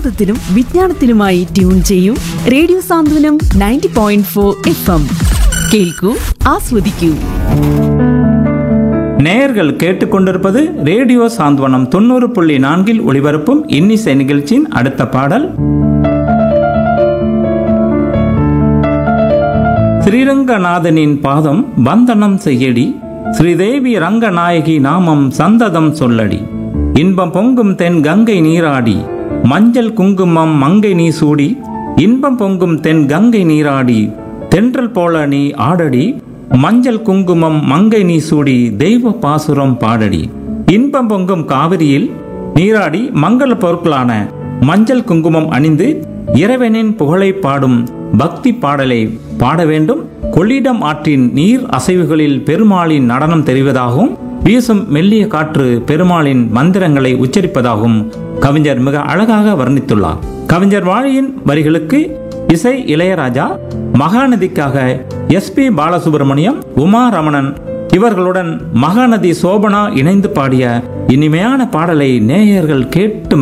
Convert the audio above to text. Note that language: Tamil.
വിനോദത്തിനും വിജ്ഞാനത്തിനുമായി ട്യൂൺ ചെയ്യൂ radio Santhwanam ninety point four F M കേൾക്കൂ ആസ്വദിക്കൂ நேயர்கள் கேட்டுக்கொண்டிருப்பது ரேடியோ சாந்தவனம் தொண்ணூறு புள்ளி நான்கில் ஒளிபரப்பும் இன்னிசை நிகழ்ச்சியின் அடுத்த பாடல் ஸ்ரீரங்கநாதனின் பாதம் வந்தனம் செய்யடி ஸ்ரீதேவி ரங்கநாயகி நாமம் சந்ததம் சொல்லடி இன்பம் பொங்கும் தென் கங்கை நீராடி மஞ்சள் குங்குமம் மங்கை நீ சூடி இன்பம் பொங்கும் தென் கங்கை நீராடி தென்றல் போல நீ ஆடடி மஞ்சள் குங்குமம் மங்கை நீ சூடி தெய்வ பாசுரம் பாடடி இன்பம் பொங்கும் காவிரியில் நீராடி மங்கள பொருட்களான மஞ்சள் குங்குமம் அணிந்து இறைவனின் புகழை பாடும் பக்தி பாடலை பாட வேண்டும் கொள்ளிடம் ஆற்றின் நீர் அசைவுகளில் பெருமாளின் நடனம் தெரிவதாகவும் வீசும் மெல்லிய காற்று பெருமாளின் மந்திரங்களை உச்சரிப்பதாகவும் கவிஞர் மிக அழகாக வர்ணித்துள்ளார் கவிஞர் வாழியின் வரிகளுக்கு இசை இளையராஜா மகாநதிக்காக எஸ் பி பாலசுப்ரமணியம் உமா ரமணன் இவர்களுடன் மகாநதி சோபனா இணைந்து பாடிய இனிமையான பாடலை நேயர்கள் கேட்டு